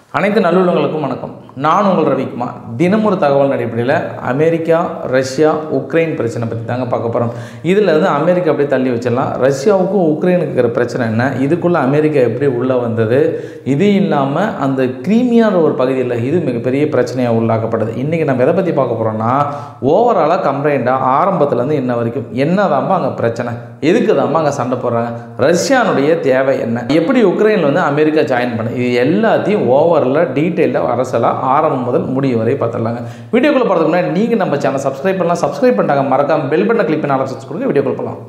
அனைத்து நல்லுள்ளங்களுக்கும் வணக்கம் நான் உங்கள் ரவிக்குமார் தினம் ஒரு தகவல் அடிப்படையில் அமெரிக்கா ரஷ்யா உக்ரைன் பிரச்சனை பற்றி தாங்க பார்க்க போகிறோம் இதில் இருந்து அமெரிக்கா அப்படியே தள்ளி வச்சிடலாம் ரஷ்யாவுக்கும் உக்ரைனுக்கு இருக்கிற பிரச்சனை என்ன இதுக்குள்ளே அமெரிக்கா எப்படி உள்ளே வந்தது இது இல்லாமல் அந்த கிரீமியான ஒரு பகுதியில் இது மிகப்பெரிய பிரச்சனையாக உள்ளாக்கப்படுது இன்றைக்கி நம்ம எதை பற்றி பார்க்க போகிறோம்னா ஓவராலாக கம்ப்ளைண்ட்டாக ஆரம்பத்துலேருந்து இன்ன வரைக்கும் என்னதாம்மா அங்கே பிரச்சனை எதுக்கு தாம்மா அங்கே சண்டை போடுறாங்க ரஷ்யானுடைய தேவை என்ன எப்படி உக்ரைனில் வந்து அமெரிக்கா ஜாயின் பண்ண இது எல்லாத்தையும் ஓவரில் டீட்டெயிலாக அரசலாக ஆரம்பம் முதல் முடிவு வரை பார்த்துடலாங்க வீடியோக்குள்ளே போகிறதுக்கு முன்னாடி நீங்கள் நம்ம சேனல் சப்ஸ்கிரைப் பண்ணலாம் சப்ஸ்கிரைப் பண்ணிட்டாங்க மறக்காம பெல் பட்டனை கிளிக் பண்ணி ஆலோசிச்சு கொடுங்க வீடியோக்குள்ள போகலாம்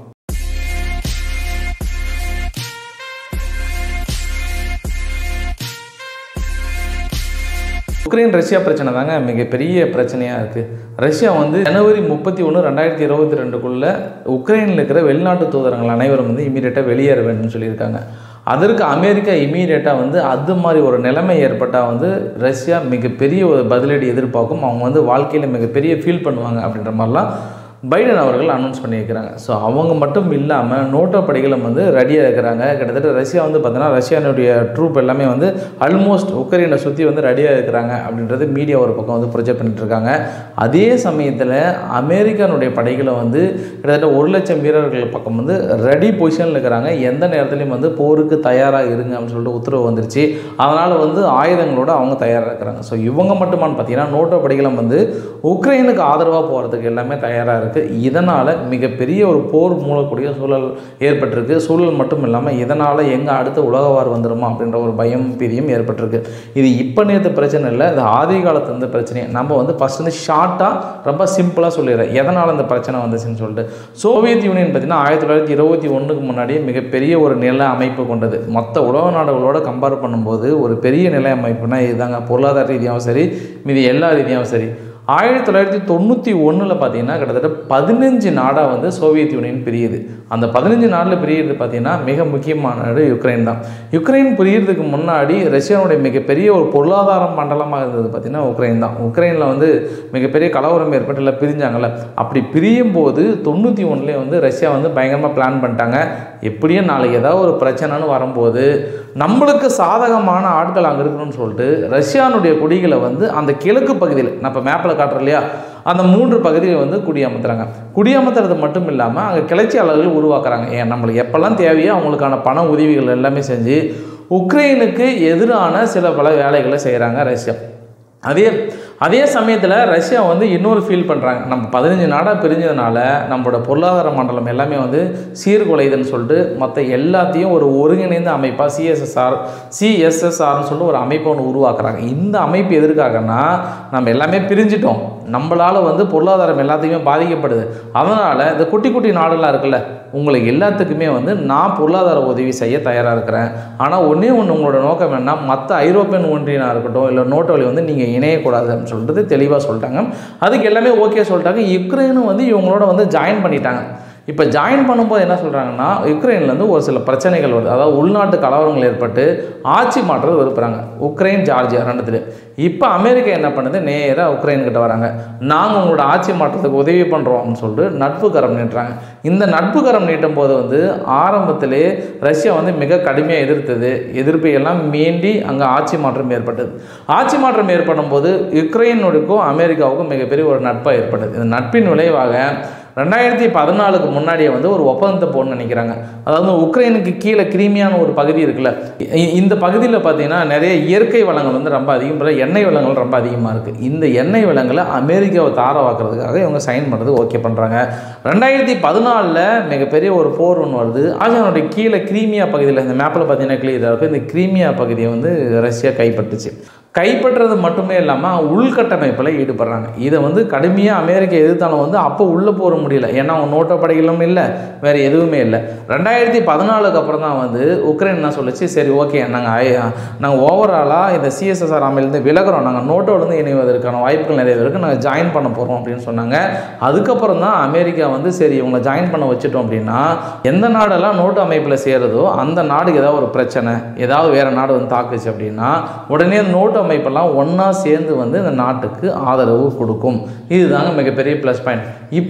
உக்ரைன் ரஷ்யா பிரச்சனை தாங்க மிகப்பெரிய பிரச்சனையாக இருக்குது ரஷ்யா வந்து ஜனவரி முப்பத்தி ஒன்று ரெண்டாயிரத்தி இருபத்தி ரெண்டுக்குள்ளே உக்ரைனில் இருக்கிற வெளிநாட்டு தூதரங்கள் அனைவரும் வந்து இமீடியட்டாக வெளியேற வேண்டும்னு சொல்லியிருக்காங்க அதற்கு அமெரிக்கா இமீடியட்டாக வந்து அது மாதிரி ஒரு நிலைமை ஏற்பட்டால் வந்து ரஷ்யா மிகப்பெரிய ஒரு பதிலடி எதிர்பார்க்கும் அவங்க வந்து வாழ்க்கையில் மிகப்பெரிய ஃபீல் பண்ணுவாங்க அப்படின்ற மாதிரிலாம் பைடன் அவர்கள் அனௌன்ஸ் பண்ணியிருக்கிறாங்க ஸோ அவங்க மட்டும் இல்லாமல் நோட்டோ படைகளும் வந்து ரெடியாக இருக்கிறாங்க கிட்டத்தட்ட ரஷ்யா வந்து பார்த்தீங்கன்னா ரஷ்யானுடைய ட்ரூப் எல்லாமே வந்து ஆல்மோஸ்ட் உக்ரைனை சுற்றி வந்து ரெடியாக இருக்கிறாங்க அப்படின்றது மீடியா ஒரு பக்கம் வந்து ப்ரொஜெக்ட் பண்ணிட்டு இருக்காங்க அதே சமயத்தில் அமெரிக்கானுடைய படைகளை வந்து கிட்டத்தட்ட ஒரு லட்சம் வீரர்கள் பக்கம் வந்து ரெடி பொசிஷனில் இருக்கிறாங்க எந்த நேரத்துலையும் வந்து போருக்கு தயாராக இருங்க அப்படின்னு சொல்லிட்டு உத்தரவு வந்துருச்சு அதனால் வந்து ஆயுதங்களோட அவங்க தயாராக இருக்கிறாங்க ஸோ இவங்க மட்டுமான்னு பார்த்தீங்கன்னா நோட்டோ படைகளும் வந்து உக்ரைனுக்கு ஆதரவாக போகிறதுக்கு எல்லாமே தயாராக இருக்குது இதனால் மிகப்பெரிய ஒரு போர் மூலக்கூடிய சூழல் ஏற்பட்டிருக்கு சூழல் மட்டும் இல்லாமல் இதனால் எங்கே அடுத்த உலகவார் வந்துருமா அப்படின்ற ஒரு பயம் பீதியும் ஏற்பட்டிருக்கு இது இப்போ நேற்று பிரச்சனை இல்லை இது ஆதி காலத்து இந்த பிரச்சனை நம்ம வந்து ஃபஸ்ட் வந்து ஷார்ட்டாக ரொம்ப சிம்பிளாக சொல்லிடுறேன் எதனால் இந்த பிரச்சனை வந்துச்சுன்னு சொல்லிட்டு சோவியத் யூனியன் பார்த்தீங்கன்னா ஆயிரத்தி தொள்ளாயிரத்தி இருபத்தி ஒன்றுக்கு முன்னாடியே மிகப்பெரிய ஒரு நில அமைப்பு கொண்டது மொத்த உலக நாடுகளோட கம்பேர் பண்ணும்போது ஒரு பெரிய நில அமைப்புனா இதுதாங்க பொருளாதார ரீதியாகவும் சரி மீதி எல்லா ரீதியாகவும் சரி ஆயிரத்தி தொள்ளாயிரத்தி தொண்ணூற்றி ஒன்றில் பார்த்தீங்கன்னா கிட்டத்தட்ட பதினஞ்சு நாடாக வந்து சோவியத் யூனியன் பிரியுது அந்த பதினஞ்சு நாடில் பிரியிறது பார்த்தீங்கன்னா மிக முக்கியமான நாடு யுக்ரைன் தான் யுக்ரைன் பிரியறதுக்கு முன்னாடி ரஷ்யாவுடைய மிகப்பெரிய ஒரு பொருளாதார மண்டலமாக இருந்தது பார்த்தீங்கன்னா உக்ரைன் தான் உக்ரைனில் வந்து மிகப்பெரிய கலவரம் ஏற்பட்டு எல்லாம் பிரிஞ்சாங்கல்ல அப்படி பிரியும் போது தொண்ணூற்றி ஒன்றுலேயே வந்து ரஷ்யா வந்து பயங்கரமாக பிளான் பண்ணிட்டாங்க எப்படியும் நாளைக்கு ஏதாவது ஒரு பிரச்சனைன்னு வரும்போது நம்மளுக்கு சாதகமான ஆட்கள் அங்கே இருக்கணும்னு சொல்லிட்டு ரஷ்யானுடைய குடிகளை வந்து அந்த கிழக்கு பகுதியில் நான் இப்போ மேப்பில் காட்டுறேன் இல்லையா அந்த மூன்று பகுதியில் வந்து குடியமர்த்துறாங்க குடியமர்த்துறது மட்டும் இல்லாமல் அங்கே கிளர்ச்சியாளர்கள் உருவாக்குறாங்க ஏன் நம்மளுக்கு எப்போல்லாம் தேவையோ அவங்களுக்கான பண உதவிகள் எல்லாமே செஞ்சு உக்ரைனுக்கு எதிரான சில பல வேலைகளை செய்கிறாங்க ரஷ்யா அதே அதே சமயத்தில் ரஷ்யா வந்து இன்னொரு ஃபீல் பண்ணுறாங்க நம்ம பதினஞ்சு நாடாக பிரிஞ்சதுனால நம்மளோட பொருளாதார மண்டலம் எல்லாமே வந்து சீர்குலைதுன்னு சொல்லிட்டு மற்ற எல்லாத்தையும் ஒரு ஒருங்கிணைந்த அமைப்பாக சிஎஸ்எஸ்ஆர் சிஎஸ்எஸ்ஆர்னு சொல்லிட்டு ஒரு அமைப்பை ஒன்று உருவாக்குறாங்க இந்த அமைப்பு எதற்காகனா நம்ம எல்லாமே பிரிஞ்சிட்டோம் நம்மளால் வந்து பொருளாதாரம் எல்லாத்தையுமே பாதிக்கப்படுது அதனால் இந்த குட்டி குட்டி நாடுலாம் இருக்குல்ல உங்களுக்கு எல்லாத்துக்குமே வந்து நான் பொருளாதார உதவி செய்ய தயாராக இருக்கிறேன் ஆனால் ஒன்றே ஒன்று உங்களோட நோக்கம் என்ன மற்ற ஐரோப்பியன் ஒன்றியனாக இருக்கட்டும் இல்லை நோட்டோவில் வந்து நீங்கள் இணையக்கூடாது அப்படின்னு சொல்லிட்டு தெளிவாக சொல்லிட்டாங்க அதுக்கு எல்லாமே ஓகே சொல்லிட்டாங்க யுக்ரைனும் வந்து இவங்களோட வந்து ஜாயின் பண்ணிட்டாங்க இப்போ ஜாயின் பண்ணும்போது என்ன சொல்கிறாங்கன்னா யுக்ரைன்லேருந்து ஒரு சில பிரச்சனைகள் வருது அதாவது உள்நாட்டு கலவரங்கள் ஏற்பட்டு ஆட்சி மாற்றது விருப்புறாங்க உக்ரைன் ஜார்ஜியா ரெண்டுத்துல இப்போ அமெரிக்கா என்ன பண்ணுது நேராக உக்ரைன்கிட்ட வராங்க நாங்கள் உங்களோட ஆட்சி மாற்றத்துக்கு உதவி பண்ணுறோம் அப்படின்னு சொல்லிட்டு நட்பு கரம் நீட்டுறாங்க இந்த நட்பு கரம் நீட்டும் போது வந்து ஆரம்பத்திலே ரஷ்யா வந்து மிக கடுமையாக எதிர்த்தது எதிர்ப்பை எல்லாம் மீண்டி அங்கே ஆட்சி மாற்றம் ஏற்பட்டது ஆட்சி மாற்றம் ஏற்படும் போது யுக்ரைனுக்கும் அமெரிக்காவுக்கும் மிகப்பெரிய ஒரு நட்பாக ஏற்பட்டது இந்த நட்பின் விளைவாக ரெண்டாயிரத்தி பதினாலுக்கு முன்னாடியே வந்து ஒரு ஒப்பந்தத்தை போடணும்னு நினைக்கிறாங்க அதாவது உக்ரைனுக்கு கீழே கிரீமியான ஒரு பகுதி இருக்குல்ல இ- இந்த பகுதியில் பார்த்தீங்கன்னா நிறைய இயற்கை வளங்கள் வந்து ரொம்ப அதிகம் பிறகு எண்ணெய் வளங்கள் ரொம்ப அதிகமாக இருக்குது இந்த எண்ணெய் வளங்களை அமெரிக்காவை தாரவாக்குறதுக்காக இவங்க சைன் பண்ணுறது ஓகே பண்ணுறாங்க ரெண்டாயிரத்தி பதினாலில் மிகப்பெரிய ஒரு போர் ஒன்று வருது ஆசியானுடைய கீழே கிரீமியா பகுதியில் இந்த மேப்பில் பார்த்தீங்கன்னா கிளியராக இருக்குது இந்த கிரீமியா பகுதியை வந்து ரஷ்யா கைப்பற்றுச்சு கைப்பற்றுறது மட்டுமே இல்லாமல் உள்கட்டமைப்பில் ஈடுபடுறாங்க இதை வந்து கடுமையாக அமெரிக்கா எதிர்த்தாலும் வந்து அப்போ உள்ளே போக முடியல ஏன்னா அவங்க நோட்டோ படைகளும் இல்லை வேறு எதுவுமே இல்லை ரெண்டாயிரத்தி பதினாலுக்கு அப்புறம் தான் வந்து உக்ரைன் என்ன சொல்லுச்சு சரி ஓகே நாங்கள் நாங்கள் ஓவராலாக இந்த சிஎஸ்எஸ்ஆர் அமைலேருந்து விலகிறோம் நாங்கள் நோட்டோலேருந்து இணைவதற்கான வாய்ப்புகள் நிறைய இருக்குது நாங்கள் ஜாயின் பண்ண போகிறோம் அப்படின்னு சொன்னாங்க அதுக்கப்புறம் தான் அமெரிக்கா வந்து சரி இவங்களை ஜாயின் பண்ண வச்சுட்டோம் அப்படின்னா எந்த நாடெல்லாம் நோட்டு அமைப்பில் சேருதோ அந்த நாடுக்கு ஏதாவது ஒரு பிரச்சனை ஏதாவது வேறு நாடு வந்து தாக்குச்சு அப்படின்னா உடனே அந்த நோட்டு அமைப்பெல்லாம் ஒன்றா சேர்ந்து வந்து இந்த நாட்டுக்கு ஆதரவு கொடுக்கும் இதுதாங்க மிகப்பெரிய ப்ளஸ் பாயிண்ட் இப்போ என்னன்னா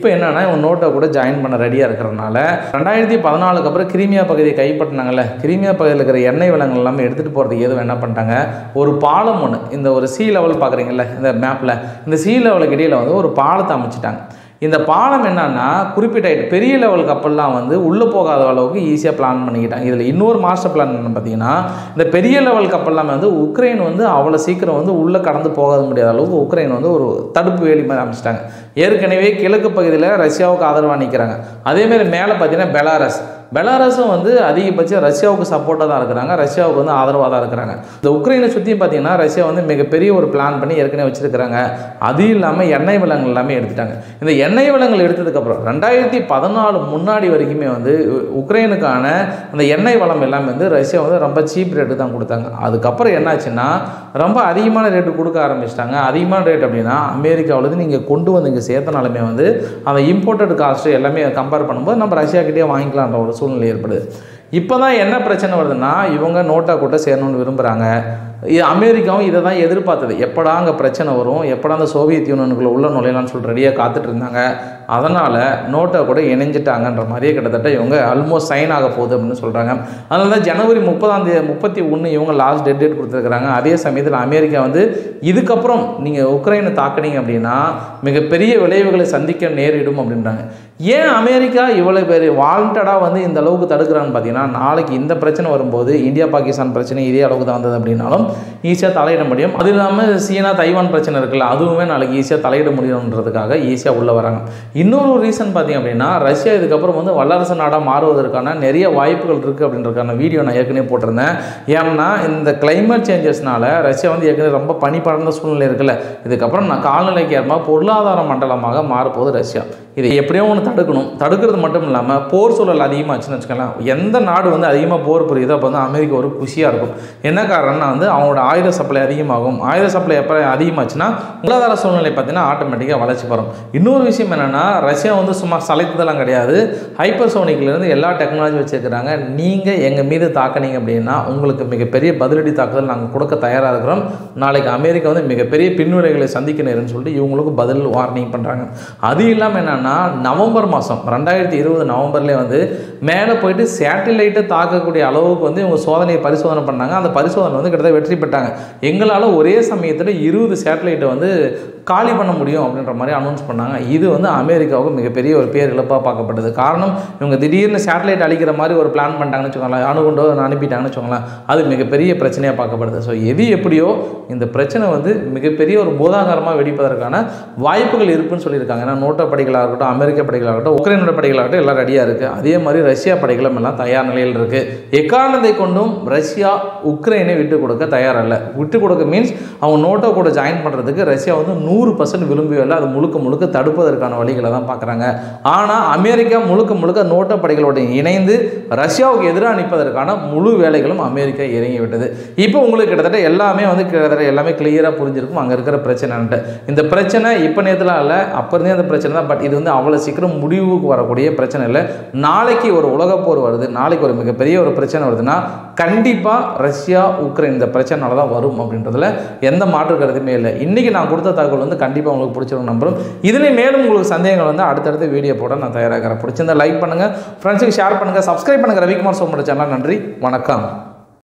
இவங்க நோட்டோ கூட ஜாயின் பண்ண ரெடியாக இருக்கிறனால ரெண்டாயிரத்தி பதினாலுக்கு அப்புறம் கிரிமியா பகுதியை கைப்பற்றினாங்கல்ல கிரிமியா பகுதியில் இருக்கிற எண்ணெய் வளங்கள் எல்லாமே எடுத்துகிட்டு போகிறதுக்கு எதுவும் என்ன பண்ணிட்டாங்க ஒரு பாலம் ஒன்று இந்த ஒரு சி லெவல் பார்க்குறீங்கல்ல இந்த மேப்பில் இந்த சி லெவலுக்கு இடையில் வந்து ஒரு பாலத்தை அமைச்சிட்டாங்க இந்த பாலம் என்னன்னா குறிப்பிட்ட பெரிய லெவல் கப்பல்லாம் வந்து உள்ளே போகாத அளவுக்கு ஈஸியாக பிளான் பண்ணிக்கிட்டாங்க இதில் இன்னொரு மாஸ்டர் பிளான் என்ன பார்த்தீங்கன்னா இந்த பெரிய லெவல் கப்பல்லாம் வந்து உக்ரைன் வந்து அவ்வளோ சீக்கிரம் வந்து உள்ளே கடந்து போகாத முடியாத அளவுக்கு உக்ரைன் வந்து ஒரு தடுப்பு வேலி மாதிரி அமைச்சிட்டாங்க ஏற்கனவே கிழக்கு பகுதியில் ரஷ்யாவுக்கு ஆதரவாக நிற்கிறாங்க அதேமாரி மேலே பார்த்தீங்கன்னா பெலாரஸ் பெலாரஸும் வந்து அதிகபட்சம் ரஷ்யாவுக்கு சப்போர்ட்டாக தான் இருக்கிறாங்க ரஷ்யாவுக்கு வந்து ஆதரவாக தான் இருக்கிறாங்க இந்த உக்ரைனை சுற்றி பார்த்தீங்கன்னா ரஷ்யா வந்து மிகப்பெரிய ஒரு பிளான் பண்ணி ஏற்கனவே வச்சுருக்கிறாங்க அது இல்லாமல் எண்ணெய் வளங்கள் எல்லாமே எடுத்துட்டாங்க இந்த எண்ணெய் வளங்கள் எடுத்ததுக்கப்புறம் ரெண்டாயிரத்தி பதினாலு முன்னாடி வரைக்குமே வந்து உக்ரைனுக்கான அந்த எண்ணெய் வளம் எல்லாமே வந்து ரஷ்யா வந்து ரொம்ப சீப் ரேட்டு தான் கொடுத்தாங்க அதுக்கப்புறம் என்னாச்சுன்னா ரொம்ப அதிகமான ரேட்டு கொடுக்க ஆரம்பிச்சிட்டாங்க அதிகமான ரேட் அப்படின்னா அமெரிக்காவிலேருந்து நீங்கள் கொண்டு வந்து இங்கே சேர்த்தனாலுமே வந்து அந்த இம்போர்ட்டட் காஸ்ட்டு எல்லாமே கம்பேர் பண்ணும்போது நம்ம ரஷ்யாக்கிட்டே வாங்கிக்கலான்ற ஒரு சூழ்நிலை ஏற்படுது இப்போ தான் என்ன பிரச்சனை வருதுன்னா இவங்க நோட்டா கூட்ட சேரணும்னு விரும்புகிறாங்க இது அமெரிக்காவும் இதை தான் எதிர்பார்த்தது எப்படா அங்கே பிரச்சனை வரும் எப்படா அந்த சோவியத் யூனியனுக்குள்ளே உள்ள நுழையலாம்னு சொல்லிட்டு ரெடியாக காத்துட்டு இருந்தாங்க அதனால் நோட்டா கூட இணைஞ்சிட்டாங்கன்ற மாதிரியே கிட்டத்தட்ட இவங்க ஆல்மோஸ்ட் சைன் ஆக போகுது அப்படின்னு சொல்கிறாங்க அதனால தான் ஜனவரி முப்பதாம் தேதி முப்பத்தி ஒன்று இவங்க லாஸ்ட் டெட் டேட் கொடுத்துருக்குறாங்க அதே சமயத்தில் அமெரிக்கா வந்து இதுக்கப்புறம் நீங்கள் உக்ரைனை தாக்குனீங்க அப்படின்னா மிகப்பெரிய விளைவுகளை சந்திக்க நேரிடும் அப்படின்றாங்க ஏன் அமெரிக்கா இவ்வளோ பேர் வாலண்டடாக வந்து இந்த அளவுக்கு தடுக்கிறான்னு பார்த்தீங்கன்னா நாளைக்கு இந்த பிரச்சனை வரும்போது இந்தியா பாகிஸ்தான் பிரச்சனை இதே அளவுக்கு தான் வந்தது அப்படின்னாலும் ஈஸியாக தலையிட முடியும் அது இல்லாமல் சீனா தைவான் பிரச்சனை இருக்குல்ல அதுவுமே நாளைக்கு ஈஸியாக தலையிட முடியுன்றதுக்காக ஈஸியாக உள்ளே வராங்க இன்னொரு ரீசன் பார்த்தீங்க அப்படின்னா ரஷ்யா இதுக்கப்புறம் வந்து வல்லரசு நாடாக மாறுவதற்கான நிறைய வாய்ப்புகள் இருக்குது அப்படின்றதுக்கான வீடியோ நான் ஏற்கனவே போட்டிருந்தேன் ஏன்னா இந்த கிளைமேட் சேஞ்சஸ்னால ரஷ்யா வந்து ஏற்கனவே ரொம்ப பனி படர்ந்த சூழ்நிலை இருக்குல்ல இதுக்கப்புறம் நான் கால்நிலைக்கு ஏற்ப பொருளாதார மண்டலமாக மாறப்போகுது ரஷ்யா இதை எப்படியோ ஒன்று தடுக்கணும் தடுக்கிறது மட்டும் இல்லாமல் போர் சூழல் அதிகமாச்சுன்னு வச்சுக்கலாம் எந்த நாடு வந்து அதிகமாக போர் புரியுதோ அப்போ வந்து அமெரிக்கா ஒரு குஷியாக இருக்கும் என்ன காரணம்னா வந்து அவங்களோட ஆயுத சப்ளை அதிகமாகும் ஆயுத சப்ளை எப்போ அதிகமாச்சுன்னா பொருளாதார சூழ்நிலை பார்த்தீங்கன்னா ஆட்டோமேட்டிக்காக வளர்ச்சி வரும் இன்னொரு விஷயம் என்னென்னா ரஷ்யா வந்து சும்மா சளைத்ததெல்லாம் கிடையாது ஹைப்பர் சோனிக்லேருந்து எல்லா டெக்னாலஜி வச்சுருக்கிறாங்க நீங்கள் எங்கள் மீது தாக்குனீங்க அப்படின்னா உங்களுக்கு மிகப்பெரிய பதிலடி தாக்குதல் நாங்கள் கொடுக்க தயாராக இருக்கிறோம் நாளைக்கு அமெரிக்கா வந்து மிகப்பெரிய பின்விளைகளை சந்திக்க நேருன்னு சொல்லிட்டு இவங்களுக்கு பதில் வார்னிங் பண்ணுறாங்க அது இல்லாமல் என்னென்னா நவம்பர் மாதம் ரெண்டாயிரத்தி இருபது நவம்பர்லேயே வந்து மேலே போயிட்டு சேட்டிலைட்டை தாக்கக்கூடிய அளவுக்கு வந்து இவங்க சோதனையை பரிசோதனை பண்ணாங்க அந்த பரிசோதனை வந்து கிட்டத்தட்ட வெற்றி பெற்றாங்க எங்களால் ஒரே சமயத்தில் இருபது சேட்டலைட்டை வந்து காலி பண்ண முடியும் அப்படின்ற மாதிரி அனௌன்ஸ் பண்ணாங்க இது வந்து அமெரிக்காவுக்கு மிகப்பெரிய ஒரு பேர் இழப்பாக பார்க்கப்பட்டது காரணம் இவங்க திடீர்னு சேட்டலைட் அழிக்கிற மாதிரி ஒரு பிளான் பண்ணிட்டாங்கன்னு வச்சுக்கோங்களேன் அணுகுண்டோ அனுப்பிட்டாங்கன்னு வச்சுக்கோங்களேன் அது மிகப்பெரிய பிரச்சனையாக பார்க்கப்படுது ஸோ எது எப்படியோ இந்த பிரச்சனை வந்து மிகப்பெரிய ஒரு பூதாகரமாக வெடிப்பதற்கான வாய்ப்புகள் இருக்குன்னு சொல்லியிருக்காங்க ஏன்னா நோட்டோ படைகளாக இருக்கட்டும் அமெரிக்க படைகளாக இருக்கட்டும் உக்ரைனோட படைகளாகட்டும் எல்லாம் ரெடியாக இருக்குது அதே மாதிரி ரஷ்யா படைகளும் எல்லாம் தயார் நிலையில் இருக்குது எக்காரணத்தை கொண்டும் ரஷ்யா உக்ரைனை விட்டு கொடுக்க தயாரல்ல விட்டு கொடுக்க மீன்ஸ் அவங்க நோட்டோ கூட ஜாயின் பண்ணுறதுக்கு ரஷ்யா வந்து நூறு பர்சன்ட் விரும்பவே அது முழுக்க முழுக்க தடுப்பதற்கான வழிகளை தான் பார்க்குறாங்க ஆனால் அமெரிக்கா முழுக்க முழுக்க நோட்டோ படைகளோடு இணைந்து ரஷ்யாவுக்கு எதிராக நிற்பதற்கான முழு வேலைகளும் அமெரிக்கா இறங்கி விட்டது இப்போ உங்களுக்கு கிட்டத்தட்ட எல்லாமே வந்து கிட்டத்தட்ட எல்லாமே கிளியராக புரிஞ்சிருக்கும் அங்கே இருக்கிற பிரச்சனைன்ட்டு இந்த பிரச்சனை இப்போ நேரத்தில் இல்லை அப்போ இருந்தே அந்த பிரச்சனை தான் பட் இது வந்து அவ்வளோ சீக்கிரம் முடிவுக்கு வரக்கூடிய பிரச்சனை இல்லை நாளைக்கு ஒரு உலகப் போர் வருது நாளைக்கு ஒரு மிகப்பெரிய ஒரு பிரச்சனை வருதுன்னா கண்டிப்பாக ரஷ்யா உக்ரைன் இந்த பிரச்சனைனால தான் வரும் அப்படின்றதுல எந்த மாற்று கருத்துமே இல்லை இன்றைக்கி நான் கொடுத்த தகவல் வந்து கண்டிப்பாக உங்களுக்கு பிடிச்சிருக்கும் நம்புறோம் இதில் மேலும் உங்களுக்கு சந்தேகங்கள் வந்து அடுத்தடுத்த வீடியோ போட நான் தயாராகிறேன் பிடிச்சிருந்தா லைக் பண்ணுங்கள் ஃப்ரெண்ட்ஸுக்கு ஷேர் பண்ணுங்கள் சப்ஸ்கிரைப் பண்ணுங்கள் ரவிக்குமார் சோமோட சேனல் நன்றி வணக்கம்